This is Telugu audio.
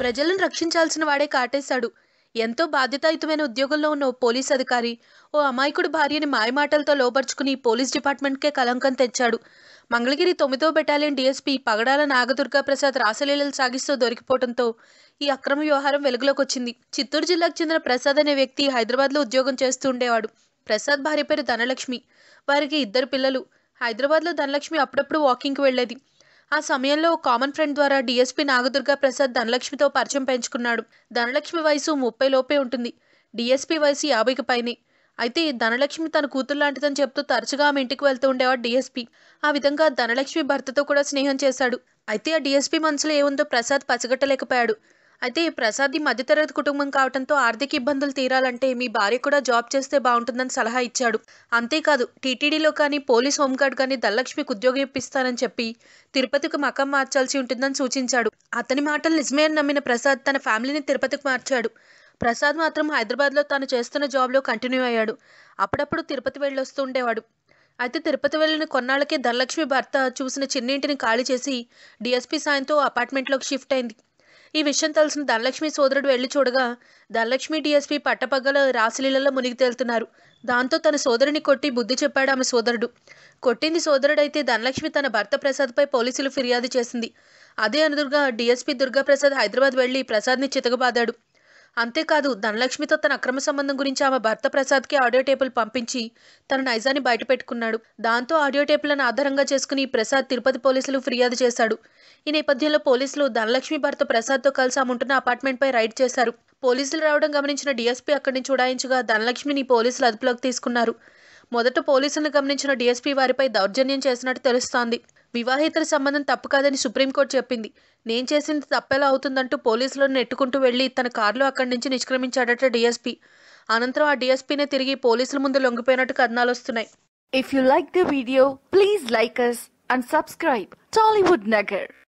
ప్రజలను రక్షించాల్సిన వాడే కాటేశాడు ఎంతో బాధ్యతాయుతమైన ఉద్యోగంలో ఉన్న ఓ పోలీస్ అధికారి ఓ అమాయకుడి భార్యని మాయమాటలతో లోపరుచుకుని పోలీస్ డిపార్ట్మెంట్కే కలంకం తెచ్చాడు మంగళగిరి తొమ్మిదో బెటాలియన్ డీఎస్పీ పగడాల నాగదుర్గా ప్రసాద్ రాసలీలలు సాగిస్తూ దొరికిపోవడంతో ఈ అక్రమ వ్యవహారం వెలుగులోకి వచ్చింది చిత్తూరు జిల్లాకు చెందిన ప్రసాద్ అనే వ్యక్తి హైదరాబాద్లో ఉద్యోగం చేస్తూ ఉండేవాడు ప్రసాద్ భార్య పేరు ధనలక్ష్మి వారికి ఇద్దరు పిల్లలు హైదరాబాద్లో ధనలక్ష్మి అప్పుడప్పుడు వాకింగ్కి వెళ్ళేది ఆ సమయంలో ఓ కామన్ ఫ్రెండ్ ద్వారా డీఎస్పీ నాగదుర్గా ప్రసాద్ ధనలక్ష్మితో పరిచయం పెంచుకున్నాడు ధనలక్ష్మి వయసు ముప్పై లోపే ఉంటుంది డీఎస్పీ వయసు యాభైకి పైనే అయితే ధనలక్ష్మి తన కూతురు లాంటిదని చెప్తూ తరచుగా ఆమె ఇంటికి వెళ్తూ ఉండేవాడు డీఎస్పీ ఆ విధంగా ధనలక్ష్మి భర్తతో కూడా స్నేహం చేశాడు అయితే ఆ డీఎస్పీ మనసులో ఏముందో ప్రసాద్ పసిగట్టలేకపోయాడు అయితే ప్రసాద్ది మధ్యతరగతి కుటుంబం కావడంతో ఆర్థిక ఇబ్బందులు తీరాలంటే మీ భార్య కూడా జాబ్ చేస్తే బాగుంటుందని సలహా ఇచ్చాడు అంతేకాదు టీటీడీలో కానీ పోలీస్ హోంగార్డ్ కానీ ధనలక్ష్మికి ఉద్యోగం ఇప్పిస్తానని చెప్పి తిరుపతికి మకం మార్చాల్సి ఉంటుందని సూచించాడు అతని మాటలు నిజమే అని నమ్మిన ప్రసాద్ తన ఫ్యామిలీని తిరుపతికి మార్చాడు ప్రసాద్ మాత్రం హైదరాబాద్లో తాను చేస్తున్న జాబ్లో కంటిన్యూ అయ్యాడు అప్పుడప్పుడు తిరుపతి వెళ్ళొస్తూ ఉండేవాడు అయితే తిరుపతి వెళ్ళిన కొన్నాళ్ళకే ధనలక్ష్మి భర్త చూసిన చిన్నింటిని ఖాళీ చేసి డిఎస్పీ సాయంతో అపార్ట్మెంట్లోకి షిఫ్ట్ అయింది ఈ విషయం తెలిసిన ధనలక్ష్మి సోదరుడు వెళ్లి చూడగా ధనలక్ష్మి డిఎస్పీ పట్టపగ్గల రాసలీలలో మునిగి తేలుతున్నారు దాంతో తన సోదరుని కొట్టి బుద్ధి చెప్పాడు ఆమె సోదరుడు కొట్టింది సోదరుడైతే ధనలక్ష్మి తన భర్త ప్రసాద్పై పోలీసులు ఫిర్యాదు చేసింది అదే అనుదురుగా డిఎస్పీ దుర్గాప్రసాద్ హైదరాబాద్ వెళ్లి ప్రసాద్ని చితకబాదాడు అంతేకాదు ధనలక్ష్మితో తన అక్రమ సంబంధం గురించి ఆమె భర్త ప్రసాద్కి ఆడియో టేపులు పంపించి తన నైజాన్ని బయటపెట్టుకున్నాడు దాంతో ఆడియో టేపులను ఆధారంగా చేసుకుని ప్రసాద్ తిరుపతి పోలీసులు ఫిర్యాదు చేశాడు ఈ నేపథ్యంలో పోలీసులు ధనలక్ష్మి భర్త ప్రసాద్తో కలిసి ఆమె ఉంటున్న అపార్ట్మెంట్పై రైడ్ చేశారు పోలీసులు రావడం గమనించిన డీఎస్పీ అక్కడి నుంచి ఉడాయించగా ధనలక్ష్మిని పోలీసులు అదుపులోకి తీసుకున్నారు మొదట పోలీసులను గమనించిన డీఎస్పీ వారిపై దౌర్జన్యం చేసినట్టు తెలుస్తోంది వివాహేతర సంబంధం తప్పు కాదని సుప్రీంకోర్టు చెప్పింది నేను చేసింది తప్పెలా అవుతుందంటూ పోలీసులను నెట్టుకుంటూ వెళ్లి తన కారులో అక్కడి నుంచి నిష్క్రమించాడట డీఎస్పీ అనంతరం ఆ డీఎస్పీనే తిరిగి పోలీసుల ముందు లొంగిపోయినట్టు కథనాలు వస్తున్నాయి If you like the video, please like us and subscribe Tollywood Nagar.